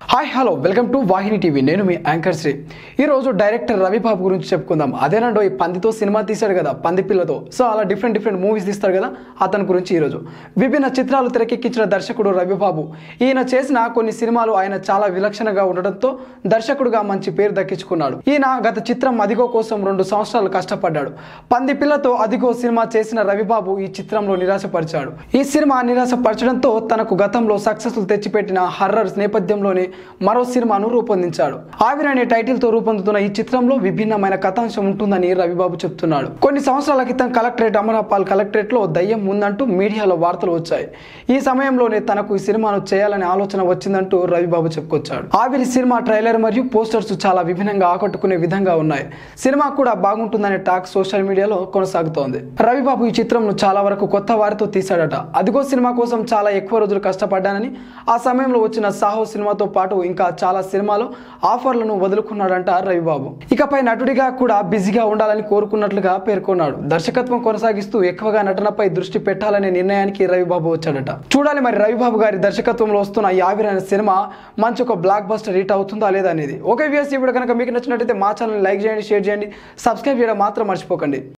hi hello welcome to Vahini TV నేను మీ anchor Shri ఈ రోజు డైరెక్టర్ రవిబాబు గురించి చెప్పుకుందాం అదేనండో ఈ పందితో సినిమా తీశాడు కదా పంది పిల్లతో సో అలా డిఫరెంట్ డిఫరెంట్ మూవీస్ తీస్తాడు కదా అతని గురించి ఈరోజు విభిన్న చిత్రాలు తెరకెక్కించిన దర్శకుడు రవిబాబు ఈయన చేసిన కొన్ని సినిమాలు ఆయన చాలా విలక్షణంగా ఉండడంతో దర్శకుడుగా మంచి పేరు దక్కించుకున్నాడు ఈయన గత చిత్రం అదిగో కోసం రెండు సంవత్సరాలు కష్టపడ్డాడు పంది పిల్లతో అదిగో సినిమా చేసిన రవిబాబు ఈ చిత్రంలో నిరాశపరిచాడు ఈ సినిమా నిరాశపరచడంతో తనకు గతంలో సక్సెస్ తెచ్చిపెట్టిన హర్రర్ నేపథ్యంలోనే మరో సినిమాను రూపొందించాడు ఆవిరి అనే టైటిల్ తో రూపొందుతున్న ఈ చిత్రంలో విభిన్నమైన కథాంశం ఉంటుందని రవిబాబు చెప్తున్నాడు కొన్ని సంవత్సరాల క్రితం కలెక్టరేట్ అమరాపాల్ కలెక్టరేట్ లో దయ్యం ఉందంటూ మీడియాలో వార్తలు వచ్చాయి ఈ సమయంలోనే తనకు ఈ సినిమాను చేయాలనే ఆలోచన వచ్చిందంటూ రవిబాబు చెప్పుకొచ్చాడు ఆవిరి సినిమా ట్రైలర్ మరియు పోస్టర్స్ చాలా విభిన్నంగా ఆకట్టుకునే విధంగా ఉన్నాయి సినిమా కూడా బాగుంటుందనే టాక్ సోషల్ మీడియాలో కొనసాగుతోంది రవిబాబు ఈ చిత్రంను చాలా వరకు కొత్త వారితో తీశాడట అదిగో సినిమా కోసం చాలా ఎక్కువ రోజులు కష్టపడ్డానని ఆ సమయంలో వచ్చిన సాహో సినిమాతో పాటు ఇంకా చాలా సినిమాలు ఆఫర్లను వదులుకున్నాడంట రవిబాబు ఇకపై నటుడిగా కూడా బిజీగా ఉండాలని కోరుకున్నట్లుగా పేర్కొన్నాడు దర్శకత్వం కొనసాగిస్తూ ఎక్కువగా నటనపై దృష్టి పెట్టాలనే నిర్ణయానికి రవిబాబు వచ్చాడట చూడాలి మరి రవిబాబు గారి దర్శకత్వంలో వస్తున్న యావిర్ అనే సినిమా మంచి ఒక బ్లాక్ బస్టర్ హిట్ అవుతుందా లేదా అనేది ఓకే వ్యూస్ ఈ వీడియో కనుక మీకు నచ్చినట్టయితే మా ఛానల్ లైక్ చేయండి షేర్ చేయండి సబ్స్క్రైబ్ చేయడం మాత్రం మర్చిపోకండి